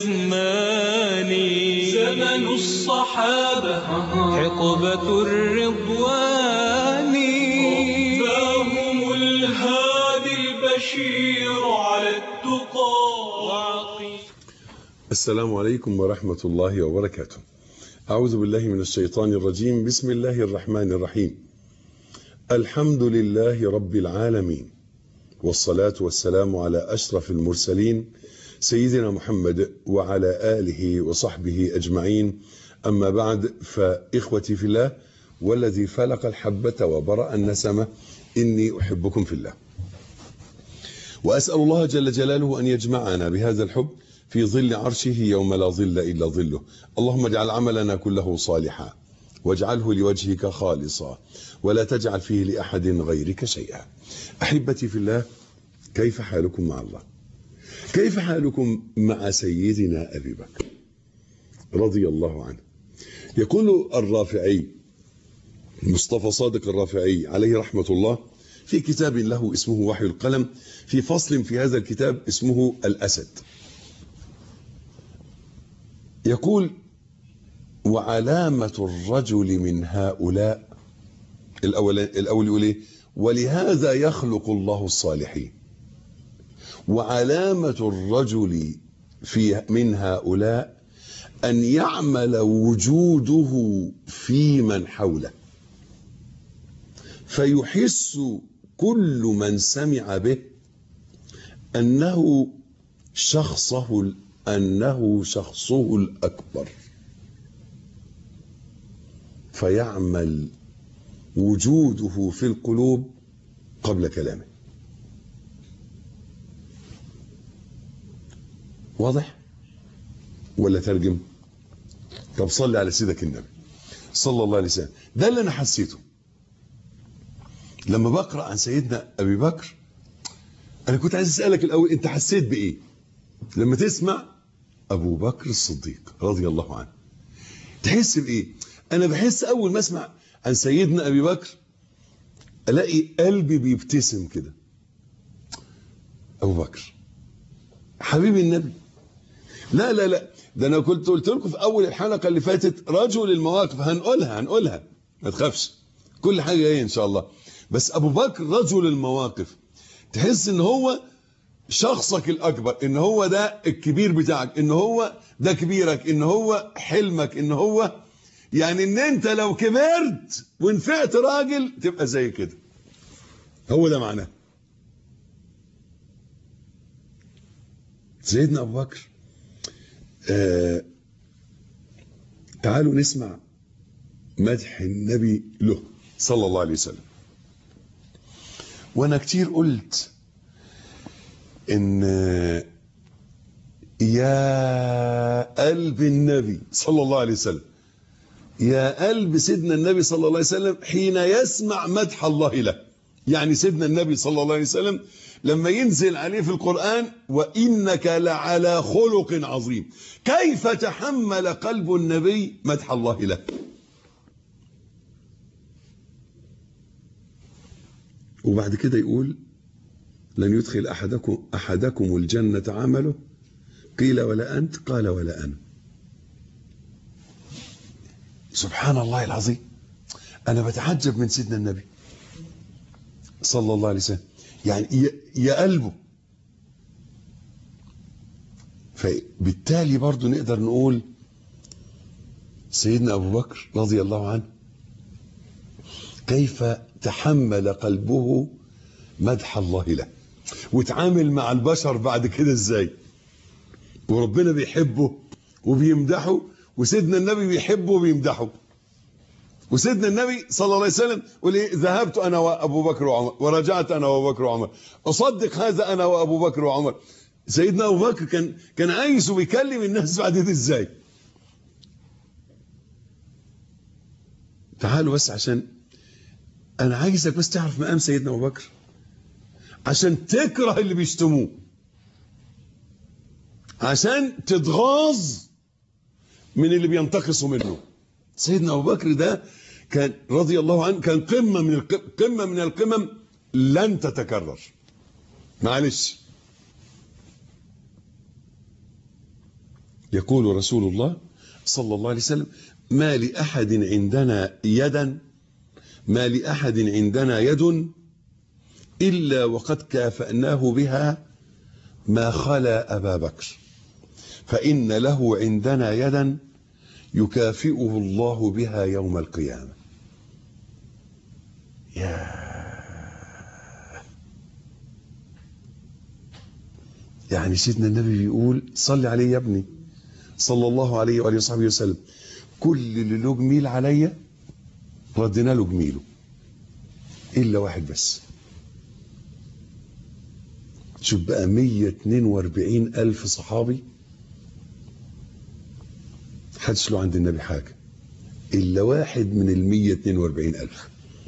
زماني زمن الصحابة حقبة الرضوان فهم الهادي البشير على التقى السلام عليكم ورحمة الله وبركاته أعوذ بالله من الشيطان الرجيم بسم الله الرحمن الرحيم الحمد لله رب العالمين والصلاة والسلام على أشرف المرسلين سيدنا محمد وعلى آله وصحبه أجمعين أما بعد فإخوتي في الله والذي فلق الحبة وبرأ النسمة إني أحبكم في الله وأسأل الله جل جلاله أن يجمعنا بهذا الحب في ظل عرشه يوم لا ظل إلا ظله اللهم اجعل عملنا كله صالحا واجعله لوجهك خالصا ولا تجعل فيه لأحد غيرك شيئا أحبتي في الله كيف حالكم مع الله كيف حالكم مع سيدنا أبي بكر رضي الله عنه يقول الرافعي مصطفى صادق الرافعي عليه رحمة الله في كتاب له اسمه وحي القلم في فصل في هذا الكتاب اسمه الأسد يقول وعلامة الرجل من هؤلاء الأول, الأول يقول إيه ولهذا يخلق الله الصالحين وعلامة الرجل في من هؤلاء أن يعمل وجوده في من حوله فيحس كل من سمع به أنه شخصه أنه شخصه الأكبر فيعمل وجوده في القلوب قبل كلامه واضح ولا ترجم طب صلي على سيدك النبي صلى الله عليه وسلم ده اللي انا حسيته لما بقرا عن سيدنا ابي بكر انا كنت عايز اسالك الاول انت حسيت بايه لما تسمع ابو بكر الصديق رضي الله عنه تحس بايه انا بحس اول ما اسمع عن سيدنا ابي بكر الاقي قلبي بيبتسم كده ابو بكر حبيبي النبي لا لا لا ده انا كنت قلت لكم في اول الحلقه اللي فاتت رجل المواقف هنقولها هنقولها ما تخافش كل حاجه جايه ان شاء الله بس ابو بكر رجل المواقف تحس ان هو شخصك الاكبر ان هو ده الكبير بتاعك ان هو ده كبيرك ان هو حلمك ان هو يعني ان انت لو كبرت ونفعت راجل تبقى زي كده هو ده معناه سيدنا ابو بكر آه تعالوا نسمع مدح النبي له صلى الله عليه وسلم وانا كتير قلت ان يا قلب النبي صلى الله عليه وسلم يا قلب سيدنا النبي صلى الله عليه وسلم حين يسمع مدح الله له يعني سيدنا النبي صلى الله عليه وسلم لما ينزل عليه في القرآن وإنك لعلى خلق عظيم كيف تحمل قلب النبي مدح الله له وبعد كده يقول لن يدخل أحدكم, أحدكم الجنة عمله قيل ولا أنت قال ولا أنا سبحان الله العظيم أنا بتعجب من سيدنا النبي صلى الله عليه وسلم يعني يا قلبه فبالتالي برضو نقدر نقول سيدنا أبو بكر رضي الله عنه كيف تحمل قلبه مدح الله له وتعامل مع البشر بعد كده ازاي وربنا بيحبه وبيمدحه وسيدنا النبي بيحبه وبيمدحه وسيدنا النبي صلى الله عليه وسلم يقول ايه ذهبت انا وابو بكر وعمر ورجعت انا وابو بكر وعمر اصدق هذا انا وابو بكر وعمر سيدنا ابو بكر كان كان عايز وبيكلم الناس بعد كده ازاي تعالوا بس عشان انا عايزك بس تعرف مقام سيدنا ابو بكر عشان تكره اللي بيشتموه عشان تتغاظ من اللي بينتقصوا منه سيدنا ابو بكر ده كان رضي الله عنه كان قمه من قمه من القمم لن تتكرر معلش يقول رسول الله صلى الله عليه وسلم ما لأحد عندنا يدا ما لأحد عندنا يد إلا وقد كافأناه بها ما خلا أبا بكر فإن له عندنا يدا يكافئه الله بها يوم القيامة يا يعني سيدنا النبي بيقول صلي عليه يا ابني صلى الله عليه وآله وصحبه وسلم كل اللي له جميل عليا ردنا له جميله إلا واحد بس شوف بقى 142 ألف صحابي حدش له عند النبي حاجة إلا واحد من ال 142 ألف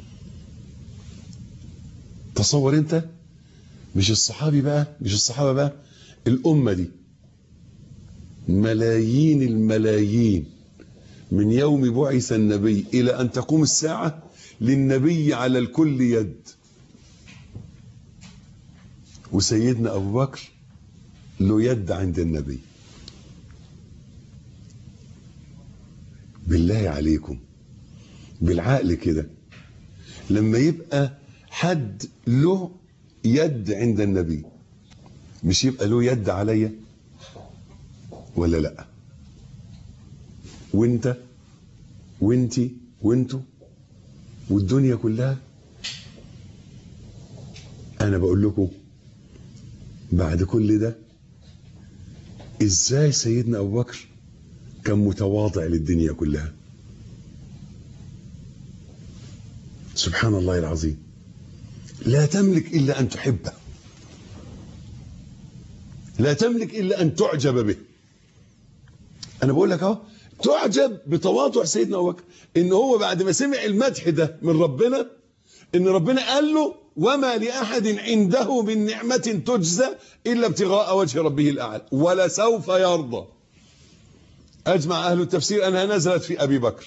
تصور أنت مش الصحابي بقى مش الصحابة بقى الأمة دي ملايين الملايين من يوم بعث النبي إلى أن تقوم الساعة للنبي على الكل يد وسيدنا أبو بكر له يد عند النبي بالله عليكم بالعقل كده لما يبقى حد له يد عند النبي مش يبقى له يد عليا ولا لا وانت وانتي وانتو والدنيا كلها انا بقول لكم بعد كل ده ازاي سيدنا ابو بكر كان متواضع للدنيا كلها سبحان الله العظيم لا تملك الا ان تحبه لا تملك الا ان تعجب به انا بقول لك اهو تعجب بتواضع سيدنا ابو بكر ان هو بعد ما سمع المدح ده من ربنا ان ربنا قال له وما لاحد عنده من نعمه تجزى الا ابتغاء وجه ربه الاعلى ولا سوف يرضى اجمع اهل التفسير انها نزلت في ابي بكر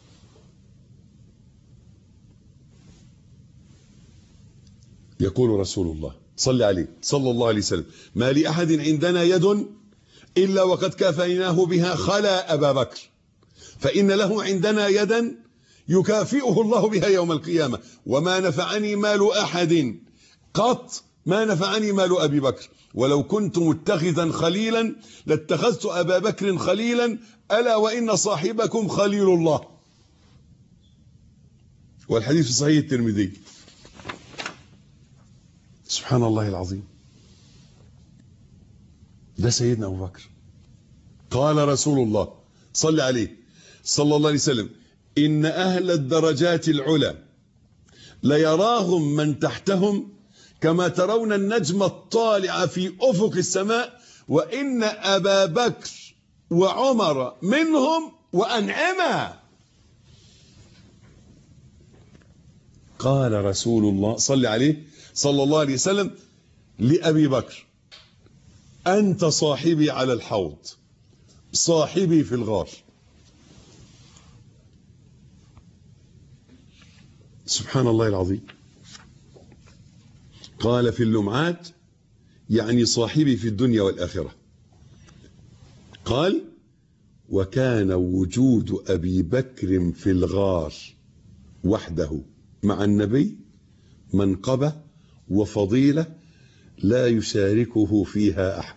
يقول رسول الله صلى عليه صلى الله عليه وسلم ما لاحد عندنا يد الا وقد كافيناه بها خلا ابا بكر فان له عندنا يدا يكافئه الله بها يوم القيامه وما نفعني مال احد قط ما نفعني مال ابي بكر ولو كنت متخذا خليلا لاتخذت ابا بكر خليلا الا وان صاحبكم خليل الله والحديث في صحيح الترمذي سبحان الله العظيم ده سيدنا ابو بكر قال رسول الله صلى عليه صلى الله عليه وسلم ان اهل الدرجات العلى ليراهم من تحتهم كما ترون النجم الطالع في افق السماء وان ابا بكر وعمر منهم وانعما قال رسول الله صلى عليه صلى الله عليه وسلم لأبي بكر أنت صاحبي على الحوض صاحبي في الغار سبحان الله العظيم قال في اللمعات يعني صاحبي في الدنيا والآخرة قال وكان وجود أبي بكر في الغار وحده مع النبي منقبة وفضيلة لا يشاركه فيها أحد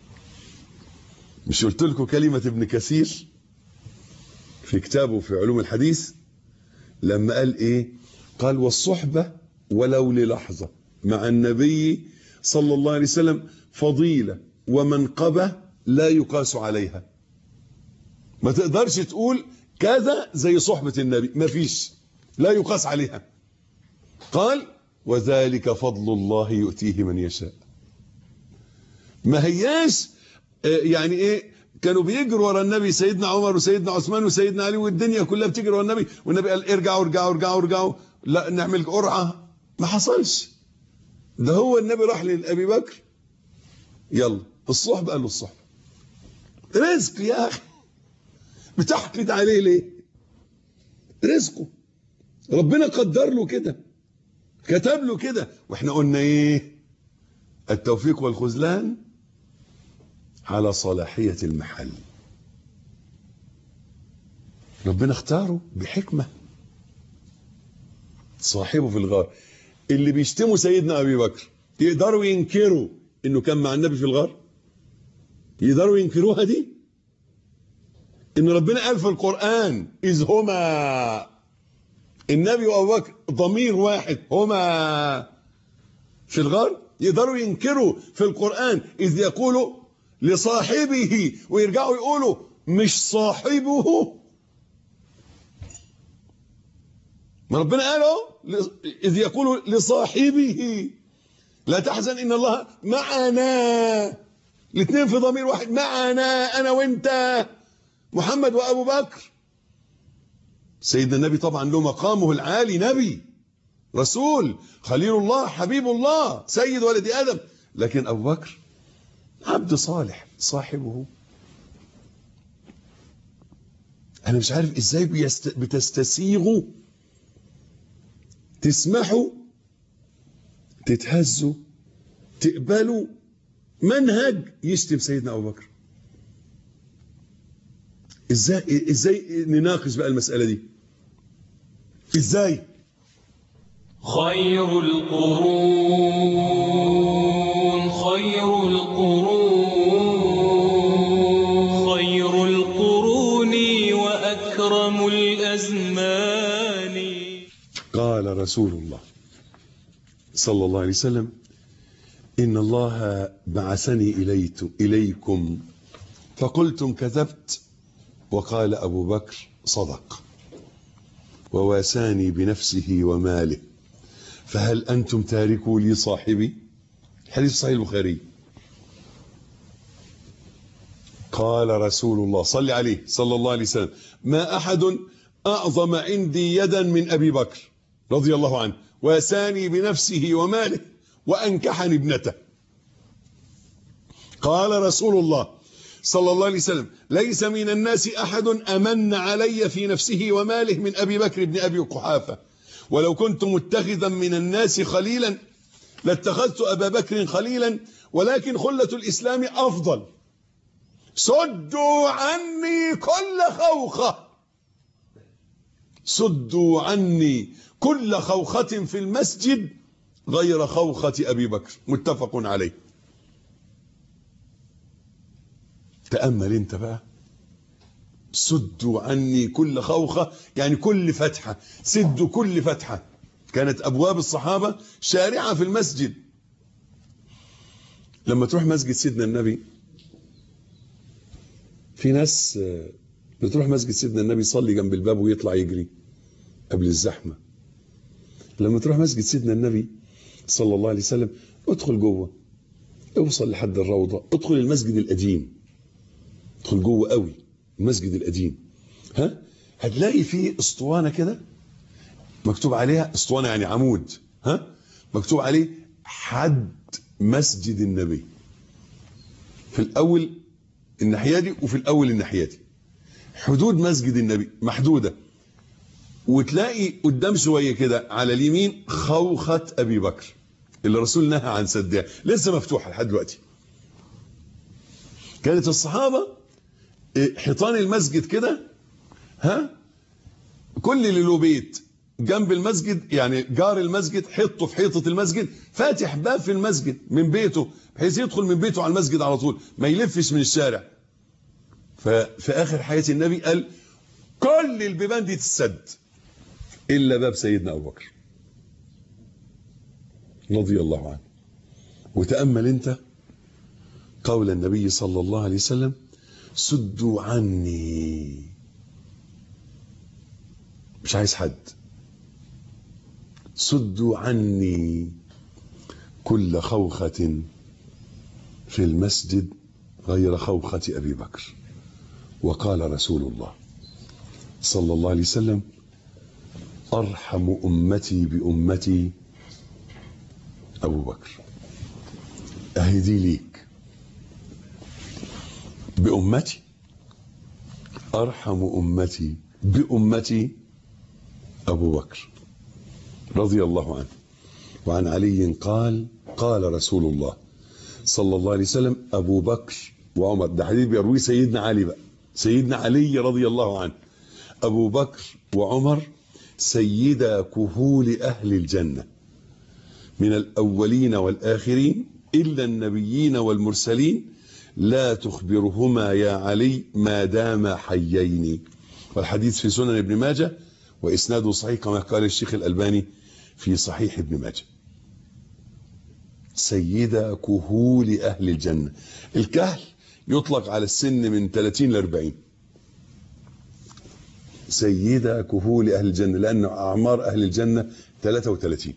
مش قلت لكم كلمة ابن كثير في كتابه في علوم الحديث لما قال إيه قال والصحبة ولو للحظة مع النبي صلى الله عليه وسلم فضيلة ومنقبة لا يقاس عليها ما تقدرش تقول كذا زي صحبة النبي ما فيش لا يقاس عليها قال وذلك فضل الله يؤتيه من يشاء ما هياش يعني ايه كانوا بيجروا ورا النبي سيدنا عمر وسيدنا عثمان وسيدنا علي والدنيا كلها بتجري ورا النبي والنبي قال ارجعوا ارجعوا ارجعوا ارجعوا لا نعمل قرعه ما حصلش ده هو النبي راح لابي بكر يلا الصحبه قال له الصحبه رزق يا اخي بتحقد عليه ليه رزقه ربنا قدر له كده كتب له كده واحنا قلنا ايه التوفيق والخذلان على صلاحية المحل ربنا اختاره بحكمة صاحبه في الغار اللي بيشتموا سيدنا أبي بكر يقدروا ينكروا انه كان مع النبي في الغار يقدروا ينكروها دي ان ربنا قال في القرآن اذ هما النبي وابو بكر ضمير واحد هما في الغار يقدروا ينكروا في القرآن اذ يقولوا لصاحبه ويرجعوا يقولوا مش صاحبه ما ربنا قال اهو اذ يقول لصاحبه لا تحزن ان الله معنا الاثنين في ضمير واحد معنا انا وانت محمد وابو بكر سيدنا النبي طبعا له مقامه العالي نبي رسول خليل الله حبيب الله سيد ولد ادم لكن ابو بكر عبد صالح صاحبه انا مش عارف ازاي بيست... بتستسيغوا تسمحوا تتهزوا تقبلوا منهج يشتم سيدنا ابو بكر ازاي ازاي نناقش بقى المساله دي ازاي خير القرون خير القرون خير القرون وأكرم الأزمان قال رسول الله صلى الله عليه وسلم إن الله بعثني إليت إليكم فقلتم كذبت وقال أبو بكر صدق وواساني بنفسه وماله فهل أنتم تاركوا لي صاحبي حديث صحيح البخاري قال رسول الله صل عليه صلى الله عليه وسلم ما أحد أعظم عندي يدا من أبي بكر رضي الله عنه واساني بنفسه وماله وأنكحني ابنته قال رسول الله صلى الله عليه وسلم ليس من الناس أحد أمن علي في نفسه وماله من أبي بكر بن أبي قحافة ولو كنت متخذا من الناس خليلا لاتخذت أبا بكر خليلا ولكن خلة الإسلام أفضل سدوا عني كل خوخة سدوا عني كل خوخة في المسجد غير خوخة أبي بكر متفق عليه تأمل انت بقى سدوا عني كل خوخة يعني كل فتحة سدوا كل فتحة كانت أبواب الصحابة شارعة في المسجد لما تروح مسجد سيدنا النبي في ناس بتروح مسجد سيدنا النبي يصلي جنب الباب ويطلع يجري قبل الزحمة لما تروح مسجد سيدنا النبي صلى الله عليه وسلم ادخل جوه اوصل لحد الروضة ادخل المسجد القديم ادخل جوه قوي المسجد القديم ها هتلاقي فيه اسطوانه كده مكتوب عليها اسطوانه يعني عمود ها مكتوب عليه حد مسجد النبي في الاول الناحيه دي وفي الاول الناحيه دي حدود مسجد النبي محدوده وتلاقي قدام شويه كده على اليمين خوخه ابي بكر اللي الرسول نهى عن سدها لسه مفتوحه لحد دلوقتي كانت الصحابه حيطان المسجد كده ها كل اللي له بيت جنب المسجد يعني جار المسجد حطه في حيطة المسجد فاتح باب في المسجد من بيته بحيث يدخل من بيته على المسجد على طول ما يلفش من الشارع ففي آخر حياة النبي قال كل البيبان دي تتسد إلا باب سيدنا أبو بكر رضي الله عنه وتأمل أنت قول النبي صلى الله عليه وسلم سدوا عني مش عايز حد سدوا عني كل خوخة في المسجد غير خوخة أبي بكر وقال رسول الله صلى الله عليه وسلم أرحم أمتي بأمتي أبو بكر أهدي ليك بأمتي أرحم أمتي بأمتي أبو بكر رضي الله عنه وعن علي قال قال رسول الله صلى الله عليه وسلم أبو بكر وعمر ده حديث بيرويه سيدنا علي بقى سيدنا علي رضي الله عنه أبو بكر وعمر سيدا كهول أهل الجنة من الأولين والآخرين إلا النبيين والمرسلين لا تخبرهما يا علي ما داما حيين والحديث في سنن ابن ماجه وإسناده صحيح كما قال الشيخ الألباني في صحيح ابن ماجه سيدة كهول أهل الجنة الكهل يطلق على السن من 30 ل 40 سيدة كهول أهل الجنة لأن أعمار أهل الجنة 33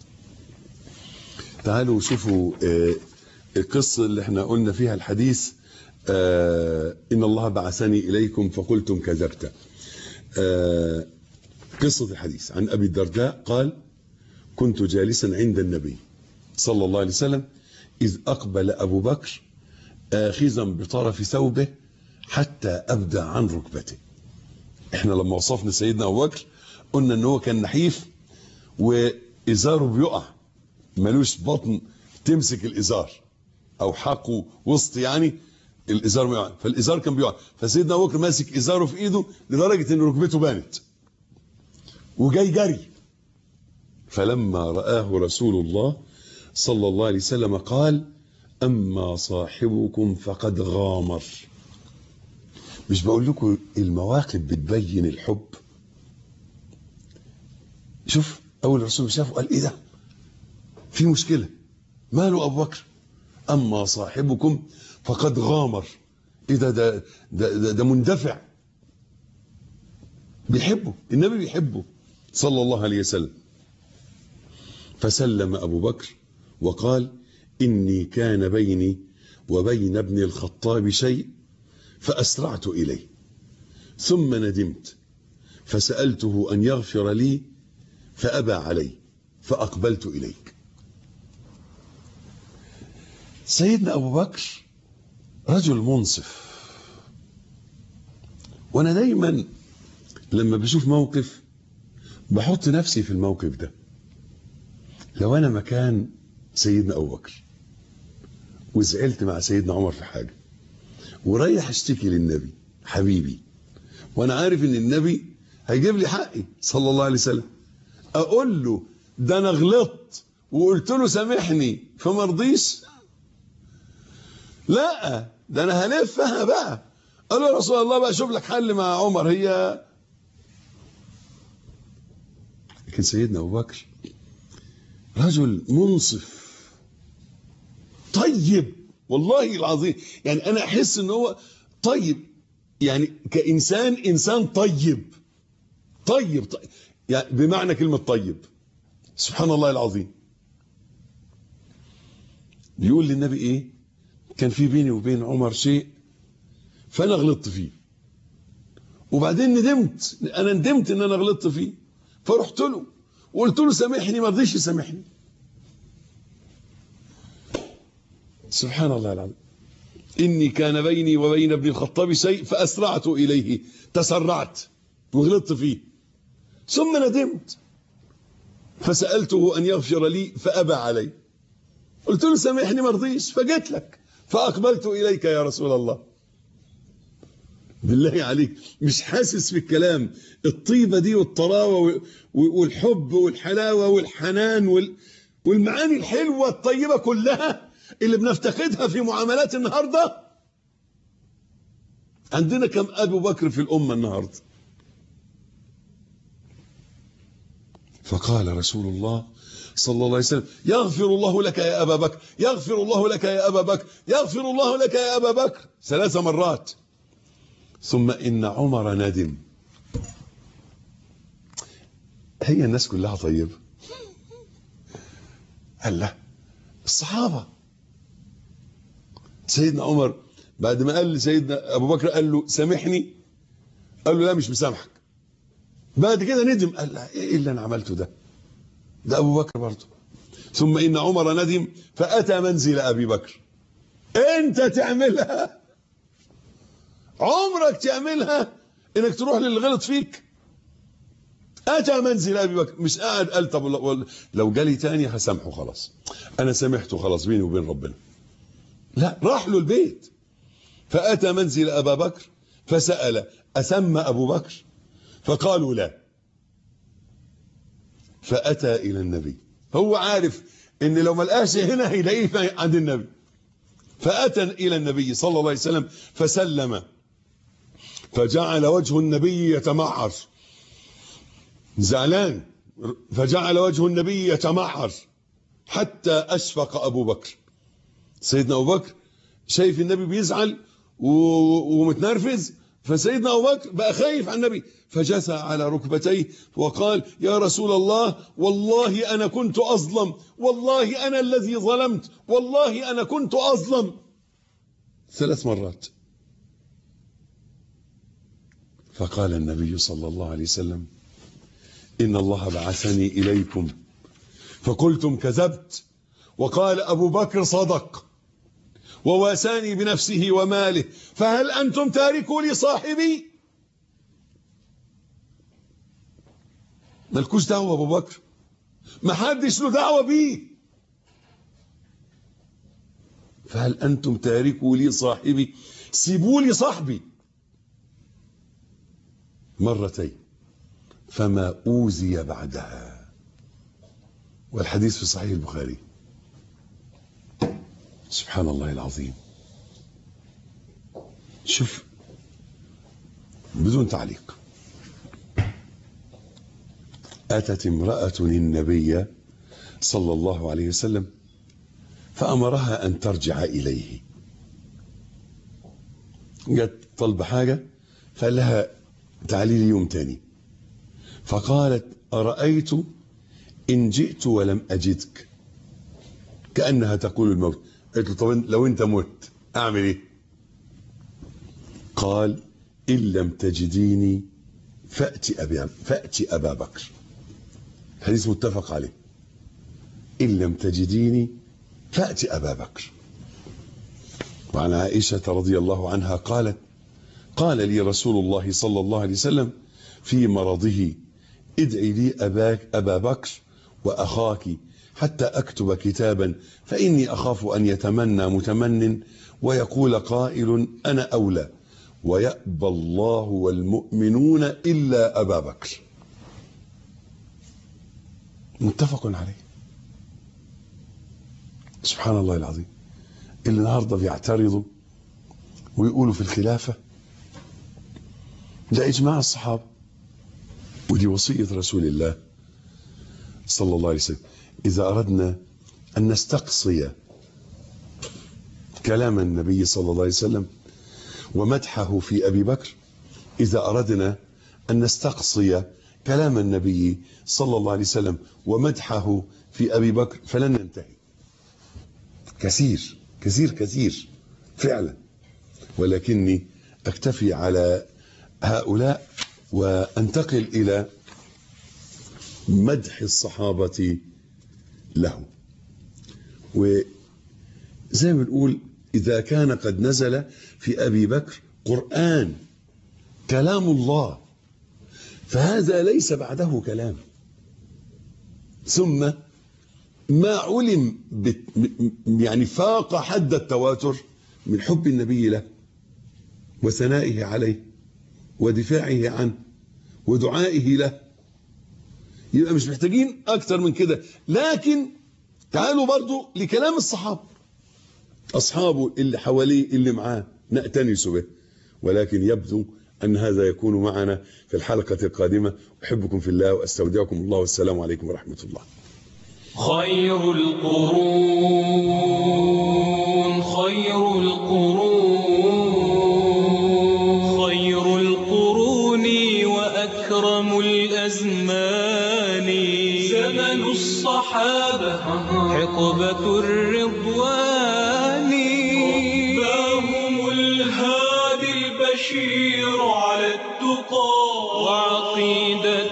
تعالوا شوفوا آه، القصة اللي احنا قلنا فيها الحديث آه، إن الله بعثني إليكم فقلتم كذبت آه، قصة الحديث عن أبي الدرداء قال كنت جالسا عند النبي صلى الله عليه وسلم إذ أقبل أبو بكر آخذا بطرف ثوبه حتى أبدى عن ركبته احنا لما وصفنا سيدنا أبو بكر قلنا ان هو كان نحيف وإزاره بيقع ملوش بطن تمسك الإزار أو حقه وسط يعني الإزار ما يقع فالإزار كان بيقع فسيدنا أبو بكر ماسك إزاره في إيده لدرجة إن ركبته بانت وجاي جري فلما رآه رسول الله صلى الله عليه وسلم قال أما صاحبكم فقد غامر مش بقول لكم المواقف بتبين الحب شوف أول الرسول شافه قال إيه ده في مشكلة ماله أبو بكر أما صاحبكم فقد غامر إيه ده ده ده, ده, ده مندفع بيحبه النبي بيحبه صلى الله عليه وسلم فسلم أبو بكر وقال إني كان بيني وبين ابن الخطاب شيء فأسرعت إليه ثم ندمت فسألته أن يغفر لي فأبى علي فأقبلت إليك سيدنا أبو بكر رجل منصف وأنا دايما لما بشوف موقف بحط نفسي في الموقف ده لو أنا مكان سيدنا أبو بكر وزعلت مع سيدنا عمر في حاجة ورايح اشتكي للنبي حبيبي وانا عارف ان النبي هيجيب لي حقي صلى الله عليه وسلم اقول له ده انا غلطت وقلت له سامحني فما رضيش لا ده انا هلفها بقى قال له يا رسول الله بقى شوف لك حل مع عمر هي لكن سيدنا ابو بكر رجل منصف طيب والله العظيم يعني انا احس ان هو طيب يعني كانسان انسان طيب طيب, طيب يعني بمعنى كلمه طيب سبحان الله العظيم بيقول للنبي ايه كان في بيني وبين عمر شيء فانا غلطت فيه وبعدين ندمت انا ندمت ان انا غلطت فيه فرحت له وقلت له سامحني ما رضيش يسامحني سبحان الله العظيم إني كان بيني وبين ابن الخطاب شيء فأسرعت إليه تسرعت وغلطت فيه ثم ندمت فسألته أن يغفر لي فأبى علي قلت له سامحني ما رضيش فجيت لك فأقبلت إليك يا رسول الله بالله عليك مش حاسس في الكلام الطيبة دي والطراوة والحب والحلاوة والحنان والمعاني الحلوة الطيبة كلها اللي بنفتقدها في معاملات النهاردة عندنا كم أبو بكر في الأمة النهاردة فقال رسول الله صلى الله عليه وسلم يغفر الله لك يا أبا بكر يغفر الله لك يا أبا بكر يغفر الله لك يا أبا بكر ثلاث مرات ثم إن عمر ندم هي الناس كلها طيبة قال لا الصحابة سيدنا عمر بعد ما قال لسيدنا ابو بكر قال له سامحني قال له لا مش مسامحك بعد كده ندم قال لا ايه اللي انا عملته ده ده ابو بكر برضه ثم ان عمر ندم فاتى منزل ابي بكر انت تعملها عمرك تعملها انك تروح للي غلط فيك اتى منزل ابي بكر مش قاعد قال طب لو جالي تاني هسامحه خلاص انا سامحته خلاص بيني وبين ربنا لا راح له البيت فأتى منزل أبا بكر فسأل أسمى أبو بكر فقالوا لا فأتى إلى النبي هو عارف ان لو ما لقاش هنا هيلاقيه عند النبي فأتى إلى النبي صلى الله عليه وسلم فسلم فجعل وجه النبي يتمعر زعلان فجعل وجه النبي يتمعر حتى أشفق أبو بكر سيدنا أبو بكر شايف النبي بيزعل ومتنرفز فسيدنا أبو بكر بقى خايف على النبي فجثى على ركبتيه وقال يا رسول الله والله أنا كنت أظلم والله أنا الذي ظلمت والله أنا كنت أظلم ثلاث مرات فقال النبي صلى الله عليه وسلم إن الله بعثني إليكم فقلتم كذبت وقال أبو بكر صدق وواساني بنفسه وماله فهل أنتم تاركوا لي صاحبي مالكوش دعوة أبو بكر ما حدش له دعوة بيه فهل أنتم تاركوا لي صاحبي سيبوا لي صاحبي مرتين فما أوذي بعدها والحديث في صحيح البخاري سبحان الله العظيم شوف بدون تعليق أتت امرأة النبي صلى الله عليه وسلم فأمرها أن ترجع إليه جت طلب حاجة فقال لها تعالي لي يوم تاني فقالت أرأيت إن جئت ولم أجدك كأنها تقول الموت قالت له طب لو أنت مت أعمل إيه قال إن لم تجديني فأتي أبي فأتي أبا بكر حديث متفق عليه إن لم تجديني فأتي أبا بكر وعن عائشة رضي الله عنها قالت قال لي رسول الله صلى الله عليه وسلم في مرضه ادعي لي أباك أبا بكر وأخاك حتى أكتب كتابا فإني أخاف أن يتمنى متمن ويقول قائل أنا أولى ويأبى الله والمؤمنون إلا أبا بكر متفق عليه سبحان الله العظيم اللي النهارده بيعترضوا ويقولوا في الخلافة ده إجماع الصحابة ودي وصية رسول الله صلى الله عليه وسلم إذا أردنا أن نستقصي كلام النبي صلى الله عليه وسلم ومدحه في أبي بكر إذا أردنا أن نستقصي كلام النبي صلى الله عليه وسلم ومدحه في أبي بكر فلن ننتهي كثير كثير كثير فعلا ولكني أكتفي على هؤلاء وأنتقل إلى مدح الصحابة له وزي ما بنقول إذا كان قد نزل في أبي بكر قرآن كلام الله فهذا ليس بعده كلام ثم ما علم يعني فاق حد التواتر من حب النبي له وثنائه عليه ودفاعه عنه ودعائه له يبقى مش محتاجين اكتر من كده لكن تعالوا برضو لكلام الصحابه اصحابه اللي حواليه اللي معاه نأتنس به ولكن يبدو أن هذا يكون معنا في الحلقة القادمة أحبكم في الله وأستودعكم الله والسلام عليكم ورحمة الله خير القرون خير القرون خير القرون وأكرم الأزمان زمن الصحابة حقبة الرضوان رباهم الهادي البشير على التقى وعقيدة